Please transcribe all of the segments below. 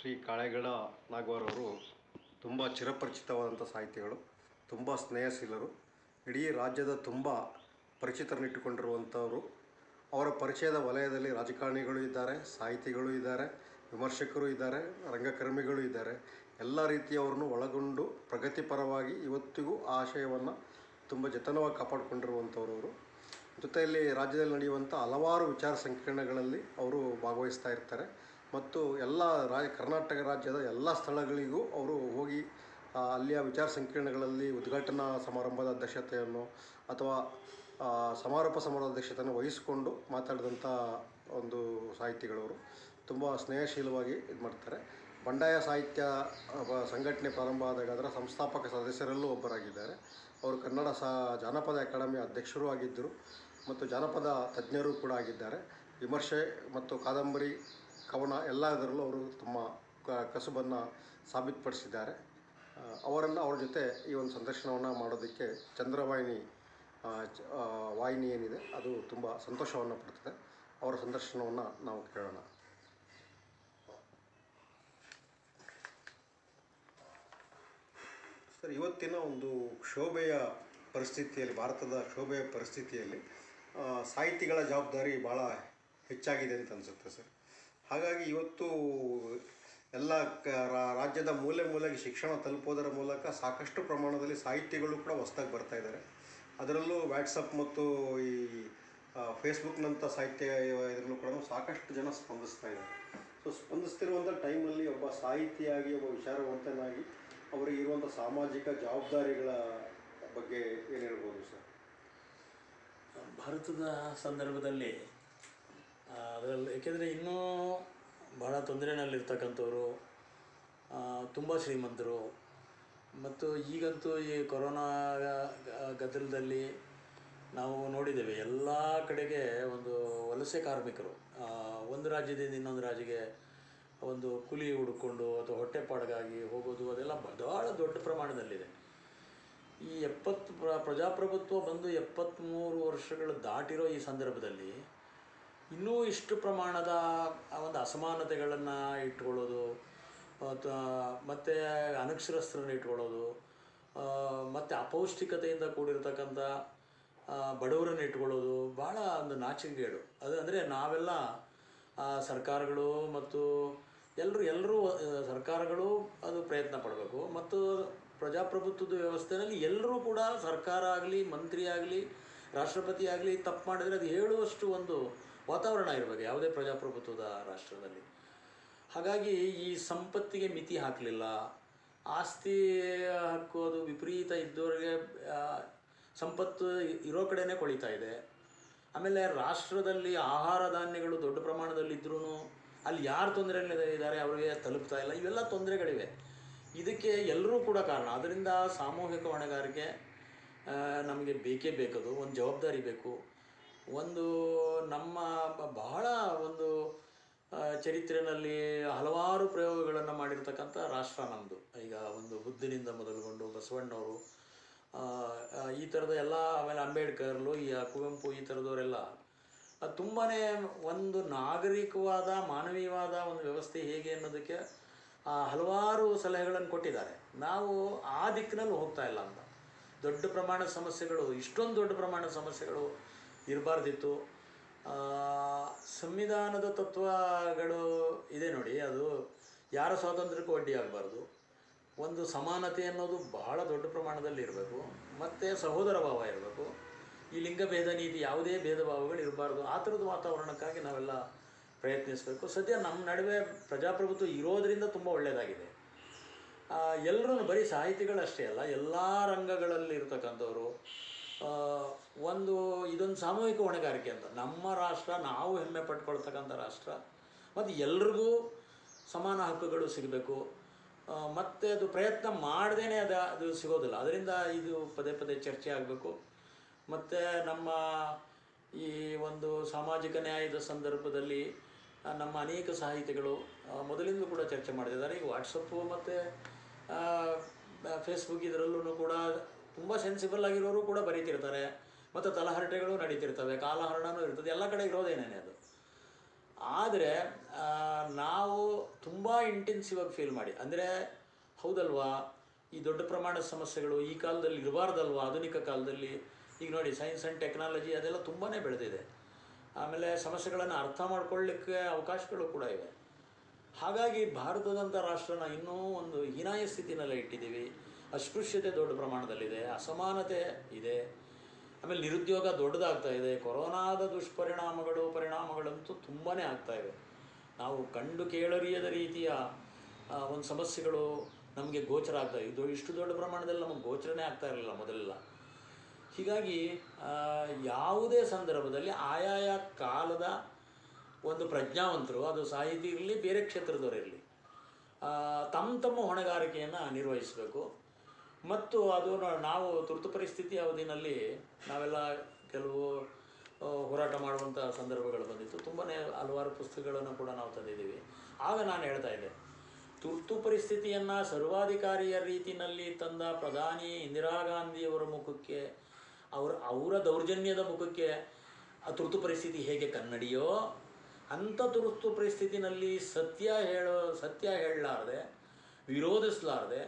ಶ್ರೀ ಕಾಳೆಗಡ ನಾಗವರವರು ತುಂಬ ಚಿರಪರಿಚಿತವಾದಂಥ ಸಾಹಿತಿಗಳು ತುಂಬ ಸ್ನೇಹಶೀಲರು ಇಡೀ ರಾಜ್ಯದ ತುಂಬ ಪರಿಚಿತರನ್ನಿಟ್ಟುಕೊಂಡಿರುವಂಥವರು ಅವರ ಪರಿಚಯದ ವಲಯದಲ್ಲಿ ರಾಜಕಾರಣಿಗಳು ಇದ್ದಾರೆ ಸಾಹಿತಿಗಳು ಇದ್ದಾರೆ ವಿಮರ್ಶಕರು ಇದ್ದಾರೆ ರಂಗಕರ್ಮಿಗಳು ಇದ್ದಾರೆ ಎಲ್ಲ ರೀತಿಯವರನ್ನು ಒಳಗೊಂಡು ಪ್ರಗತಿಪರವಾಗಿ ಇವತ್ತಿಗೂ ಆ ಆಶಯವನ್ನು ತುಂಬ ಜತನವಾಗಿ ಕಾಪಾಡಿಕೊಂಡಿರುವಂಥವ್ರು ಅವರು ಜೊತೆಯಲ್ಲಿ ರಾಜ್ಯದಲ್ಲಿ ನಡೆಯುವಂಥ ಹಲವಾರು ವಿಚಾರ ಸಂಕಿರಣಗಳಲ್ಲಿ ಅವರು ಭಾಗವಹಿಸ್ತಾ ಇರ್ತಾರೆ ಮತ್ತು ಎಲ್ಲ ರಾಜ ಕರ್ನಾಟಕ ರಾಜ್ಯದ ಎಲ್ಲ ಸ್ಥಳಗಳಿಗೂ ಅವರು ಹೋಗಿ ಆ, ಅಲ್ಲಿಯ ವಿಚಾರ ಸಂಕಿರಣಗಳಲ್ಲಿ ಉದ್ಘಾಟನಾ ಸಮಾರಂಭದ ಅಧ್ಯಕ್ಷತೆಯನ್ನು ಅಥವಾ ಆ, ಸಮಾರೋಪ ಸಮಾರಂಭದ ಅಧ್ಯಕ್ಷತೆಯನ್ನು ವಹಿಸಿಕೊಂಡು ಮಾತಾಡಿದಂಥ ಒಂದು ಸಾಹಿತಿಗಳವರು ತುಂಬ ಸ್ನೇಹಶೀಲವಾಗಿ ಇದು ಮಾಡ್ತಾರೆ ಬಂಡಾಯ ಸಾಹಿತ್ಯ ಆ, ಬ- ಸಂಘಟನೆ ಪ್ರಾರಂಭ ಆದಾಗ ಅದರ ಸಂಸ್ಥಾಪಕ ಸದಸ್ಯರಲ್ಲೂ ಒಬ್ಬರಾಗಿದ್ದಾರೆ ಅವರು ಕನ್ನಡ ಸಾ ಜಾನಪದ ಅಕಾಡೆಮಿಯ ಅಧ್ಯಕ್ಷರೂ ಆಗಿದ್ದರು ಮತ್ತು ಜಾನಪದ ತಜ್ಞರು ಕೂಡ ಆಗಿದ್ದಾರೆ ವಿಮರ್ಶೆ ಮತ್ತು ಕಾದಂಬರಿ ಕವನ ಎಲ್ಲದರಲ್ಲೂ ಅವರು ತಮ್ಮ ಕ ಕಸುಬನ್ನು ಸಾಬೀತುಪಡಿಸಿದ್ದಾರೆ ಆ, ಅವರನ್ನು ಅವ್ರ ಜೊತೆ ಈ ಒಂದು ಸಂದರ್ಶನವನ್ನು ಮಾಡೋದಕ್ಕೆ ಚಂದ್ರವಾಹಿನಿ ಆ, ಚ- ಆ, ವಾಹಿನಿ ಏನಿದೆ ಅದು ತುಂಬ ಸಂತೋಷವನ್ನು ಪಡ್ತದೆ ಅವರ ಸಂದರ್ಶನವನ್ನು ನಾವು ಕೇಳೋಣ ಸರ್ ಇವತ್ತಿನ ಒಂದು ಕ್ಷೋಭೆಯ ಪರಿಸ್ಥಿತಿಯಲ್ಲಿ ಭಾರತದ ಕ್ಷೋಭೆಯ ಪರಿಸ್ಥಿತಿಯಲ್ಲಿ ಆ, ಸಾಹಿತಿಗಳ ಜವಾಬ್ದಾರಿ ಭಾಳ ಹೆಚ್ಚಾಗಿದೆ ಅಂತ ಅನಿಸುತ್ತೆ ಸರ್ ಹಾಗಾಗಿ ಇವತ್ತು ಎಲ್ಲ ಕ ರಾ- ರಾಜ್ಯದ ಮೂಲೆ ಮೂಲೆಗೆ ಶಿಕ್ಷಣ ತಲುಪೋದರ ಮೂಲಕ ಸಾಕಷ್ಟು ಪ್ರಮಾಣದಲ್ಲಿ ಸಾಹಿತಿಗಳು ಕೂಡ ಹೊಸ್ದಾಗಿ ಬರ್ತಾ ಇದ್ದಾರೆ ಅದರಲ್ಲೂ ವ್ಯಾಟ್ಸಪ್ ಮತ್ತು ಈ ಫೇಸ್ಬುಕ್ನಂಥ ಸಾಹಿತ್ಯ ಇದರಲ್ಲೂ ಕೂಡ ಸಾಕಷ್ಟು ಜನ ಸ್ಪಂದಿಸ್ತಾ ಇದ್ದಾರೆ ಸೊ ಸ್ಪಂದಿಸ್ತಿರುವಂಥ ಟೈಮಲ್ಲಿ ಒಬ್ಬ ಸಾಹಿತಿಯಾಗಿ ಒಬ್ಬ ವಿಚಾರವಂತನಾಗಿ ಅವರಿಗೆ ಇರುವಂಥ ಸಾಮಾಜಿಕ ಜವಾಬ್ದಾರಿಗಳ ಬಗ್ಗೆ ಏನು ಹೇಳ್ಬೋದು ಸರ್ ಭಾರತದ ಸಂದರ್ಭದಲ್ಲಿ ಆ, ಅದರಲ್ಲಿ ಏಕೆಂದರೆ ಇನ್ನೂ ಬಹಳ ತೊಂದರೆನಲ್ಲಿರ್ತಕ್ಕಂಥವ್ರು ತುಂಬ ಶ್ರೀಮಂತರು ಮತ್ತು ಈಗಂತೂ ಈ ಕೊರೋನಾ ಗ- ಗದ್ದಲದಲ್ಲಿ ನಾವು ನೋಡಿದ್ದೇವೆ ಎಲ್ಲ ಕಡೆಗೆ ಒಂದು ವಲಸೆ ಕಾರ್ಮಿಕರು ಆ, ಒಂದು ರಾಜ್ಯದಿಂದ ಇನ್ನೊಂದು ರಾಜ್ಯಕ್ಕೆ ಒಂದು ಕೂಲಿ ಹುಡುಕೊಂಡು ಅಥವಾ ಹೊಟ್ಟೆಪಾಡಿಗಾಗಿ ಹೋಗೋದು ಅದೆಲ್ಲ ಬಹಳ ದೊಡ್ಡ ಪ್ರಮಾಣದಲ್ಲಿದೆ ಈ ಎಪ್ಪತ್ತು ಪ್ರ ಪ್ರಜಾಪ್ರಭುತ್ವ ಬಂದು ಎಪ್ಪತ್ತ್ಮೂರು ವರ್ಷಗಳು ದಾಟಿರೋ ಈ ಸಂದರ್ಭದಲ್ಲಿ ಇನ್ನೂ ಇಷ್ಟು ಪ್ರಮಾಣದ ಆ ಒಂದು ಅಸಮಾನತೆಗಳನ್ನು ಇಟ್ಕೊಳ್ಳೋದು ಅಥವಾ ಮತ್ತು ಅನಕ್ಷರಸ್ಥರನ್ನ ಇಟ್ಕೊಳ್ಳೋದು ಆ, ಮತ್ತು ಅಪೌಷ್ಟಿಕತೆಯಿಂದ ಕೂಡಿರ್ತಕ್ಕಂಥ ಆ, ಬಡವರನ್ನ ಇಟ್ಕೊಳ್ಳೋದು ಭಾಳ ಒಂದು ನಾಚಿಕೆಗೇಡು ಅದು ಅಂದರೆ ನಾವೆಲ್ಲ ಆ, ಸರ್ಕಾರಗಳು ಮತ್ತು ಎಲ್ಲರೂ ಎಲ್ಲರೂ ಸರ್ಕಾರಗಳು ಅದು ಪ್ರಯತ್ನ ಪಡಬೇಕು ಮತ್ತು ಪ್ರಜಾಪ್ರಭುತ್ವದ ವ್ಯವಸ್ಥೆಯಲ್ಲಿ ಎಲ್ಲರೂ ಕೂಡ ಸರ್ಕಾರ ಆಗಲಿ ಮಂತ್ರಿ ಆಗಲಿ ರಾಷ್ಟ್ರಪತಿ ಆಗಲಿ ತಪ್ಪು ಮಾಡಿದರೆ ಅದು ಹೇಳುವಷ್ಟು ಒಂದು ವಾತಾವರಣ ಇರಬೇಕು ಯಾವುದೇ ಪ್ರಜಾಪ್ರಭುತ್ವದ ರಾಷ್ಟ್ರದಲ್ಲಿ ಹಾಗಾಗಿ ಈ ಸಂಪತ್ತಿಗೆ ಮಿತಿ ಹಾಕಲಿಲ್ಲ ಆಸ್ತಿ ಹಕ್ಕು ಅದು ವಿಪರೀತ ಇದ್ದವರಿಗೆ ಆ, ಸಂಪತ್ತು ಇರೋ ಕಡೆನೇ ಕೊಳಿತಾ ಇದೆ ಆಮೇಲೆ ರಾಷ್ಟ್ರದಲ್ಲಿ ಆಹಾರ ಧಾನ್ಯಗಳು ದೊಡ್ಡ ಪ್ರಮಾಣದಲ್ಲಿ ಇದ್ರೂ ಅಲ್ಲಿ ಯಾರು ತೊಂದರೆಯಲ್ಲಿ ಇದ್ದಾರೆ ಅವರಿಗೆ ತಲುಪ್ತಾ ಇಲ್ಲ ಇವೆಲ್ಲ ತೊಂದರೆಗಳಿವೆ ಇದಕ್ಕೆ ಎಲ್ಲರೂ ಕೂಡ ಕಾರಣ ಅದರಿಂದ ಸಾಮೂಹಿಕ ಹೊಣೆಗಾರಿಕೆ ಆ, ನಮಗೆ ಬೇಕೇ ಬೇಕದು ಒಂದು ಜವಾಬ್ದಾರಿ ಬೇಕು ಒಂದು ನಮ್ಮ ಬ- ಬಹಳ ಒಂದು ಆ, ಚರಿತ್ರೆಯಲ್ಲಿ ಹಲವಾರು ಪ್ರಯೋಗಗಳನ್ನು ಮಾಡಿರ್ತಕ್ಕಂಥ ರಾಷ್ಟ್ರ ನಮ್ಮದು ಈಗ ಒಂದು ಬುದ್ಧನಿಂದ ಮೊದಲುಗೊಂಡು ಬಸವಣ್ಣವರು ಆ, ಆ, ಈ ಥರದ ಎಲ್ಲ ಆಮೇಲೆ ಅಂಬೇಡ್ಕರ್ ಲೋಹಿಯ ಕುವೆಂಪು ಈ ಥರದವರೆಲ್ಲ ತುಂಬಾ ಒಂದು ನಾಗರಿಕವಾದ ಮಾನವೀಯವಾದ ಒಂದು ವ್ಯವಸ್ಥೆ ಹೇಗೆ ಅನ್ನೋದಕ್ಕೆ ಆ, ಹಲವಾರು ಸಲಹೆಗಳನ್ನು ಕೊಟ್ಟಿದ್ದಾರೆ ನಾವು ಆ ದಿಕ್ಕಿನಲ್ಲಿ ಹೋಗ್ತಾ ಇಲ್ಲ ಅಂತ ದೊಡ್ಡ ಪ್ರಮಾಣದ ಸಮಸ್ಯೆಗಳು ಇಷ್ಟೊಂದು ದೊಡ್ಡ ಪ್ರಮಾಣದ ಸಮಸ್ಯೆಗಳು ಇರಬಾರ್ದಿತ್ತು ಆ, ಸಂವಿಧಾನದ ತತ್ವಗಳು ಇದೆ ನೋಡಿ ಅದು ಯಾರ ಸ್ವಾತಂತ್ರ್ಯಕ್ಕೂ ಅಡ್ಡಿ ಆಗಬಾರ್ದು ಒಂದು ಸಮಾನತೆ ಅನ್ನೋದು ಬಹಳ ದೊಡ್ಡ ಪ್ರಮಾಣದಲ್ಲಿ ಇರಬೇಕು ಮತ್ತು ಸಹೋದರ ಭಾವ ಇರಬೇಕು ಈ ಲಿಂಗಭೇದ ನೀತಿ ಯಾವುದೇ ಭೇದ ಭಾವಗಳು ಇರಬಾರ್ದು ಆ ಥರದ ವಾತಾವರಣಕ್ಕಾಗಿ ನಾವೆಲ್ಲ ಪ್ರಯತ್ನಿಸಬೇಕು ಸದ್ಯ ನಮ್ಮ ನಡುವೆ ಪ್ರಜಾಪ್ರಭುತ್ವ ಇರೋದರಿಂದ ತುಂಬ ಒಳ್ಳೆಯದಾಗಿದೆ ಎಲ್ಲರೂ ಬರೀ ಸಾಹಿತಿಗಳಷ್ಟೇ ಅಲ್ಲ ಎಲ್ಲ ರಂಗಗಳಲ್ಲಿ ಇರ್ತಕ್ಕಂಥವ್ರು ಆ, ಒಂದು ಇದೊಂದು ಸಾಮೂಹಿಕ ಹೊಣೆಗಾರಿಕೆ ಅಂತ ನಮ್ಮ ರಾಷ್ಟ್ರ ನಾವು ಹೆಮ್ಮೆ ಪಟ್ಕೊಳ್ತಕ್ಕಂಥ ರಾಷ್ಟ್ರ ಮತ್ತು ಎಲ್ರಿಗೂ ಸಮಾನ ಹಕ್ಕುಗಳು ಸಿಗಬೇಕು ಮತ್ತು ಅದು ಪ್ರಯತ್ನ ಮಾಡ್ದೇ ಅದು ಅದು ಸಿಗೋದಿಲ್ಲ ಅದರಿಂದ ಇದು ಪದೇ ಪದೇ ಚರ್ಚೆ ಆಗಬೇಕು ಮತ್ತು ನಮ್ಮ ಈ ಒಂದು ಸಾಮಾಜಿಕ ನ್ಯಾಯದ ಸಂದರ್ಭದಲ್ಲಿ ಆ, ನಮ್ಮ ಅನೇಕ ಸಾಹಿತಿಗಳು ಆ, ಮೊದಲಿಂದ ಕೂಡ ಚರ್ಚೆ ಮಾಡ್ತಿದ್ದಾರೆ ಈಗ ವಾಟ್ಸಪ್ಪು ಮತ್ತು ಫೇಸ್ಬುಕ್ ಇದರಲ್ಲೂ ಕೂಡ ತುಂಬ ಸೆನ್ಸಿಬಲ್ ಆಗಿರೋರು ಕೂಡ ಬರೀತಿರ್ತಾರೆ ಮತ್ತು ತಲಹರಟೆಗಳು ನಡೀತಿರ್ತವೆ ಕಾಲಹರಣನೂ ಇರ್ತದೆ ಎಲ್ಲ ಕಡೆ ಇರೋದೇನೇನೆ ಅದು ಆದರೆ ನಾವು ತುಂಬ ಇಂಟೆನ್ಸಿವ್ ಆಗಿ ಫೀಲ್ ಮಾಡಿ ಅಂದರೆ ಹೌದಲ್ವಾ ಈ ದೊಡ್ಡ ಪ್ರಮಾಣದ ಸಮಸ್ಯೆಗಳು ಈ ಕಾಲದಲ್ಲಿ ಇರಬಾರ್ದಲ್ವಾ ಆಧುನಿಕ ಕಾಲದಲ್ಲಿ ಈಗ ನೋಡಿ ಸೈನ್ಸ್ ಆ್ಯಂಡ್ ಟೆಕ್ನಾಲಜಿ ಅದೆಲ್ಲ ತುಂಬಾ ಬೆಳೆದಿದೆ ಆಮೇಲೆ ಸಮಸ್ಯೆಗಳನ್ನು ಅರ್ಥ ಮಾಡ್ಕೊಳ್ಳಿಕ್ಕೆ ಅವಕಾಶಗಳು ಕೂಡ ಇವೆ ಹಾಗಾಗಿ ಭಾರತದಂಥ ರಾಷ್ಟ್ರನ ಇನ್ನೂ ಒಂದು ಹೀನಾಯ ಸ್ಥಿತಿನಲ್ಲೇ ಇಟ್ಟಿದ್ದೀವಿ ಅಸ್ಪೃಶ್ಯತೆ ದೊಡ್ಡ ಪ್ರಮಾಣದಲ್ಲಿದೆ ಅಸಮಾನತೆ ಇದೆ ಆಮೇಲೆ ನಿರುದ್ಯೋಗ ದೊಡ್ಡದಾಗ್ತಾ ಇದೆ ಕೊರೋನಾದ ದುಷ್ಪರಿಣಾಮಗಳು ಪರಿಣಾಮಗಳಂತೂ ತುಂಬಾ ಆಗ್ತಾ ಇವೆ ನಾವು ಕಂಡು ಕೇಳರಿಯದ ರೀತಿಯ ಆ, ಒಂದು ಸಮಸ್ಯೆಗಳು ನಮಗೆ ಗೋಚರ ಆಗ್ತಾ ಇದು ಇಷ್ಟು ದೊಡ್ಡ ಪ್ರಮಾಣದಲ್ಲಿ ನಮಗೆ ಗೋಚರನೇ ಆಗ್ತಾ ಇರಲಿಲ್ಲ ಮೊದಲೆಲ್ಲ ಹೀಗಾಗಿ ಆ, ಯಾವುದೇ ಸಂದರ್ಭದಲ್ಲಿ ಆಯಾಯ ಕಾಲದ ಒಂದು ಪ್ರಜ್ಞಾವಂತರು ಅದು ಸಾಹಿತಿ ಇರಲಿ ಬೇರೆ ಕ್ಷೇತ್ರದವರಿರಲಿ ತಮ್ಮ ತಮ್ಮ ಹೊಣೆಗಾರಿಕೆಯನ್ನು ನಿರ್ವಹಿಸಬೇಕು ಮತ್ತು ಅದು ನ- ನಾವು ತುರ್ತು ಪರಿಸ್ಥಿತಿ ಅವಧಿನಲ್ಲಿ ನಾವೆಲ್ಲ ಕೆಲವು ಆ, ಹೋರಾಟ ಮಾಡುವಂಥ ಸಂದರ್ಭಗಳು ಬಂದಿತ್ತು ತುಂಬಾ ಹಲವಾರು ಪುಸ್ತಕಗಳನ್ನು ಕೂಡ ನಾವು ತಂದಿದ್ದೀವಿ ಆಗ ನಾನು ಹೇಳ್ತಾ ಇದ್ದೆ ತುರ್ತು ಪರಿಸ್ಥಿತಿಯನ್ನು ಸರ್ವಾಧಿಕಾರಿಯ ರೀತಿಯಲ್ಲಿ ತಂದ ಪ್ರಧಾನಿ ಇಂದಿರಾ ಗಾಂಧಿಯವರ ಮುಖಕ್ಕೆ ಅವರ ಅವರ ದೌರ್ಜನ್ಯದ ಮುಖಕ್ಕೆ ಆ ತುರ್ತು ಪರಿಸ್ಥಿತಿ ಹೇಗೆ ಕನ್ನಡಿಯೋ ಅಂಥ ತುರ್ತು ಪರಿಸ್ಥಿತಿನಲ್ಲಿ ಸತ್ಯ ಹೇಳೋ ಸತ್ಯ ಹೇಳಲಾರ್ದೆ ವಿರೋಧಿಸಲಾರ್ದೆ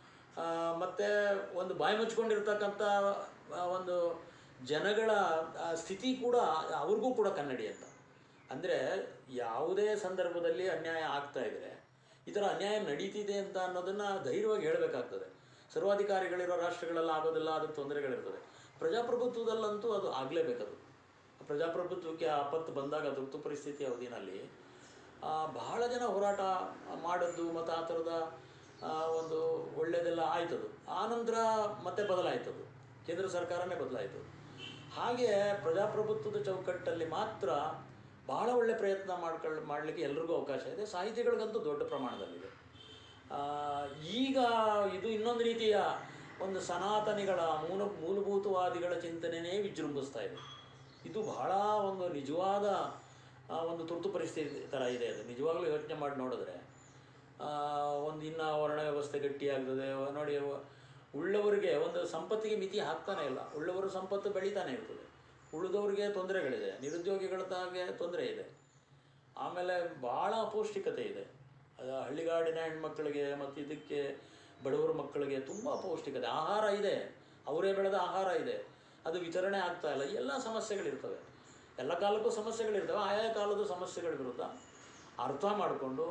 ಮತ್ತು ಒಂದು ಬಾಯಿ ಮುಚ್ಕೊಂಡಿರ್ತಕ್ಕಂಥ ಆ, ಒಂದು ಜನಗಳ ಆ, ಸ್ಥಿತಿ ಕೂಡ ಅವ್ರಿಗೂ ಕೂಡ ಕನ್ನಡಿ ಅಂತ ಅಂದರೆ ಯಾವುದೇ ಸಂದರ್ಭದಲ್ಲಿ ಅನ್ಯಾಯ ಆಗ್ತಾ ಇದ್ರೆ ಈ ಥರ ಅನ್ಯಾಯ ನಡೀತಿದೆ ಅಂತ ಅನ್ನೋದನ್ನು ಧೈರ್ಯವಾಗಿ ಹೇಳಬೇಕಾಗ್ತದೆ ಸರ್ವಾಧಿಕಾರಿಗಳಿರೋ ರಾಷ್ಟ್ರಗಳೆಲ್ಲ ಆಗೋದಿಲ್ಲ ಅದ್ರ ತೊಂದರೆಗಳಿರ್ತದೆ ಪ್ರಜಾಪ್ರಭುತ್ವದಲ್ಲಂತೂ ಅದು ಆಗಲೇಬೇಕದು ಪ್ರಜಾಪ್ರಭುತ್ವಕ್ಕೆ ಆಪತ್ತು ಬಂದಾಗ ತುರ್ತು ಪರಿಸ್ಥಿತಿ ಅವಧಿನಲ್ಲಿ ಆ, ಬಹಳ ಜನ ಹೋರಾಟ ಮಾಡಿದ್ದು ಮತ್ತು ಆ ಥರದ ಆ, ಒಂದು ಒಳ್ಳೆಯದೆಲ್ಲ ಆಯ್ತದು ಆನಂತರ ಮತ್ತೆ ಬದಲಾಯ್ತದು ಕೇಂದ್ರ ಸರ್ಕಾರನೇ ಬದಲಾಯಿತು ಹಾಗೆ ಪ್ರಜಾಪ್ರಭುತ್ವದ ಚೌಕಟ್ಟಲ್ಲಿ ಮಾತ್ರ ಬಹಳ ಒಳ್ಳೆ ಪ್ರಯತ್ನ ಮಾಡ್ಕೊಳ್ಳ ಮಾಡಲಿಕ್ಕೆ ಎಲ್ರಿಗೂ ಅವಕಾಶ ಇದೆ ಸಾಹಿತಿಗಳಿಗಂತೂ ದೊಡ್ಡ ಪ್ರಮಾಣದಲ್ಲಿದೆ ಆ, ಈಗ ಇದು ಇನ್ನೊಂದು ರೀತಿಯ ಒಂದು ಸನಾತನಿಗಳ ಮೂಲ ಮೂಲಭೂತವಾದಿಗಳ ಚಿಂತನೆಯೇ ವಿಜೃಂಭಿಸ್ತಾ ಇದೆ ಇದು ಬಹಳ ಒಂದು ನಿಜವಾದ ಆ, ಒಂದು ತುರ್ತು ಪರಿಸ್ಥಿತಿ ಥರ ಇದೆ ಅದು ನಿಜವಾಗ್ಲೂ ಯೋಚನೆ ಮಾಡಿ ನೋಡಿದ್ರೆ ಆ, ಒಂದು ಇನ್ನು ವರ್ಣ ವ್ಯವಸ್ಥೆ ಗಟ್ಟಿಯಾಗ್ತದೆ ನೋಡಿ ಉಳ್ಳವರಿಗೆ ಒಂದು ಸಂಪತ್ತಿಗೆ ಮಿತಿ ಹಾಕ್ತಾನೆ ಇಲ್ಲ ಉಳ್ಳವರ ಸಂಪತ್ತು ಬೆಳೀತಾನೆ ಇರ್ತದೆ ಉಳಿದವ್ರಿಗೆ ತೊಂದರೆಗಳಿದೆ ನಿರುದ್ಯೋಗಿಗಳದಾಗೆ ತೊಂದರೆ ಇದೆ ಆಮೇಲೆ ಭಾಳ ಅಪೌಷ್ಟಿಕತೆ ಇದೆ ಅದು ಹಳ್ಳಿಗಾಡಿನ ಹೆಣ್ಮಕ್ಳಿಗೆ ಮತ್ತು ಇದಕ್ಕೆ ಬಡವರ ಮಕ್ಕಳಿಗೆ ತುಂಬ ಅಪೌಷ್ಟಿಕತೆ ಆಹಾರ ಇದೆ ಅವರೇ ಬೆಳೆದ ಆಹಾರ ಇದೆ ಅದು ವಿತರಣೆ ಆಗ್ತಾ ಇಲ್ಲ ಎಲ್ಲ ಸಮಸ್ಯೆಗಳಿರ್ತವೆ ಎಲ್ಲ ಕಾಲಕ್ಕೂ ಸಮಸ್ಯೆಗಳಿರ್ತವೆ ಆಯಾ ಕಾಲದ ಸಮಸ್ಯೆಗಳ ವಿರುದ್ಧ ಅರ್ಥ ಮಾಡಿಕೊಂಡು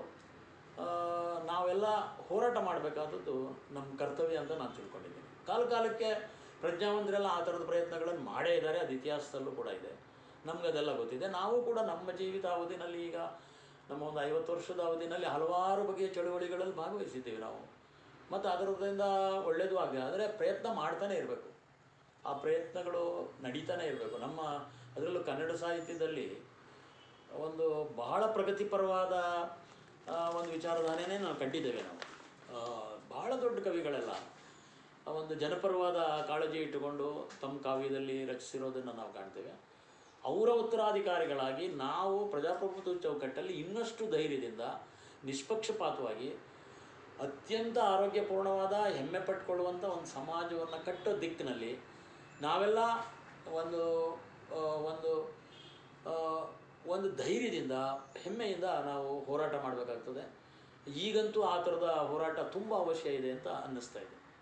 ನಾವೆಲ್ಲ ಹೋರಾಟ ಮಾಡಬೇಕಾದದ್ದು ನಮ್ಮ ಕರ್ತವ್ಯ ಅಂತ ನಾನು ತಿಳ್ಕೊಂಡಿದ್ದೀನಿ ಕಾಲ ಕಾಲಕ್ಕೆ ಪ್ರಜ್ಞಾವಂತರೆಲ್ಲ ಆ ಥರದ ಪ್ರಯತ್ನಗಳನ್ನು ಮಾಡೇ ಇದ್ದಾರೆ ಅದು ಇತಿಹಾಸದಲ್ಲೂ ಕೂಡ ಇದೆ ನಮ್ಗೆ ಅದೆಲ್ಲ ಗೊತ್ತಿದೆ ನಾವು ಕೂಡ ನಮ್ಮ ಜೀವಿತ ಅವಧಿನಲ್ಲಿ ಈಗ ನಮ್ಮ ಒಂದು ಐವತ್ತು ವರ್ಷದ ಅವಧಿನಲ್ಲಿ ಹಲವಾರು ಬಗೆಯ ಚಳುವಳಿಗಳಲ್ಲಿ ಭಾಗವಹಿಸಿದ್ದೀವಿ ನಾವು ಮತ್ತು ಅದರದಿಂದ ಒಳ್ಳೆಯದು ಆಗಿದೆ ಆದರೆ ಪ್ರಯತ್ನ ಮಾಡ್ತಾನೆ ಇರಬೇಕು ಆ ಪ್ರಯತ್ನಗಳು ನಡೀತಾನೆ ಇರಬೇಕು ನಮ್ಮ ಅದರಲ್ಲೂ ಕನ್ನಡ ಸಾಹಿತ್ಯದಲ್ಲಿ ಒಂದು ಬಹಳ ಪ್ರಗತಿಪರವಾದ ಆ, ಒಂದು ವಿಚಾರಧಾರೆನೇ ನಾವು ಕಂಡಿದ್ದೇವೆ ನಾವು ಆ, ಬಹಳ ದೊಡ್ಡ ಕವಿಗಳೆಲ್ಲ ಆ ಒಂದು ಜನಪರವಾದ ಕಾಳಜಿ ಇಟ್ಟುಕೊಂಡು ತಮ್ಮ ಕಾವ್ಯದಲ್ಲಿ ರಚಿಸಿರೋದನ್ನು ನಾವು ಕಾಣ್ತೇವೆ ಅವರ ಉತ್ತರಾಧಿಕಾರಿಗಳಾಗಿ ನಾವು ಪ್ರಜಾಪ್ರಭುತ್ವ ಚೌಕಟ್ಟಲ್ಲಿ ಇನ್ನಷ್ಟು ಧೈರ್ಯದಿಂದ ನಿಷ್ಪಕ್ಷಪಾತವಾಗಿ ಅತ್ಯಂತ ಆರೋಗ್ಯಪೂರ್ಣವಾದ ಹೆಮ್ಮೆ ಪಟ್ಕೊಳ್ಳುವಂಥ ಒಂದು ಸಮಾಜವನ್ನು ಕಟ್ಟೋ ದಿಕ್ಕಿನಲ್ಲಿ ನಾವೆಲ್ಲ ಒಂದು ಆ, ಒಂದು ಆ, ಒಂದು ಧೈರ್ಯದಿಂದ ಹೆಮ್ಮೆಯಿಂದ ನಾವು ಹೋರಾಟ ಮಾಡಬೇಕಾಗ್ತದೆ ಈಗಂತೂ ಆ ಥರದ ಹೋರಾಟ ತುಂಬ ಅವಶ್ಯ ಇದೆ ಅಂತ ಅನ್ನಿಸ್ತಾ ಇದೆ